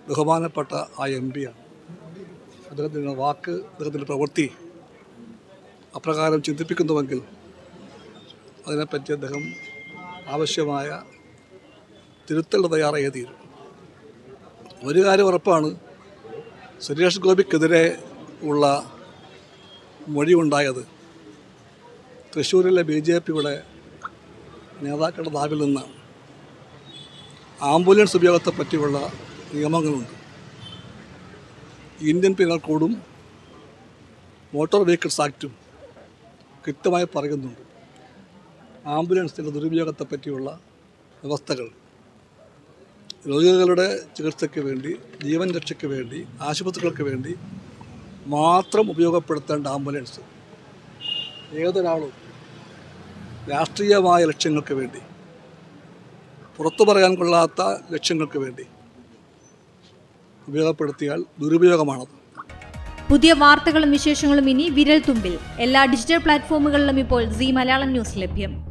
ബഹുമാനപ്പെട്ട ആ എം പിയാണ് അദ്ദേഹത്തിൻ്റെ വാക്ക് അദ്ദേഹത്തിൻ്റെ പ്രവൃത്തി അപ്രകാരം ചിന്തിപ്പിക്കുന്നുവെങ്കിൽ അതിനെപ്പറ്റി അദ്ദേഹം ആവശ്യമായ തിരുത്തൽ തയ്യാറായേ തീരും ഒരു കാര്യം ഉറപ്പാണ് സുരേഷ് ഗോപിക്കെതിരെ ഉള്ള മൊഴിയുണ്ടായത് തൃശ്ശൂരിലെ ബി ജെ പിയുടെ നേതാക്കളുടെ നാവിൽ നിന്നാണ് ആംബുലൻസ് ഉപയോഗത്തെ പറ്റിയുള്ള നിയമങ്ങളുണ്ട് ഇന്ത്യൻ പീനൽ കോഡും മോട്ടോർ വെഹിക്കിൾസ് ആക്റ്റും കൃത്യമായി പറയുന്നുണ്ട് ആംബുലൻസിൻ്റെ ദുരുപയോഗത്തെ പറ്റിയുള്ള വ്യവസ്ഥകൾ രോഗികളുടെ ചികിത്സയ്ക്ക് വേണ്ടി ജീവൻ രക്ഷയ്ക്ക് വേണ്ടി ആശുപത്രികൾക്ക് വേണ്ടി മാത്രം ഉപയോഗപ്പെടുത്തേണ്ട ആംബുലൻസ് ഏതൊരാളും രാഷ്ട്രീയമായ ലക്ഷ്യങ്ങൾക്ക് വേണ്ടി പുറത്തു പറയാൻ കൊള്ളാത്ത ലക്ഷ്യങ്ങൾക്ക് വേണ്ടി ഉപയോഗപ്പെടുത്തിയാൽ ദുരുപയോഗമാണത് പുതിയ വാർത്തകളും വിശേഷങ്ങളും ഇനി വിരൽ തുമ്പിൽ എല്ലാ ഡിജിറ്റൽ പ്ലാറ്റ്ഫോമുകളിലും ഇപ്പോൾ സി മലയാളം ന്യൂസ് ലഭ്യം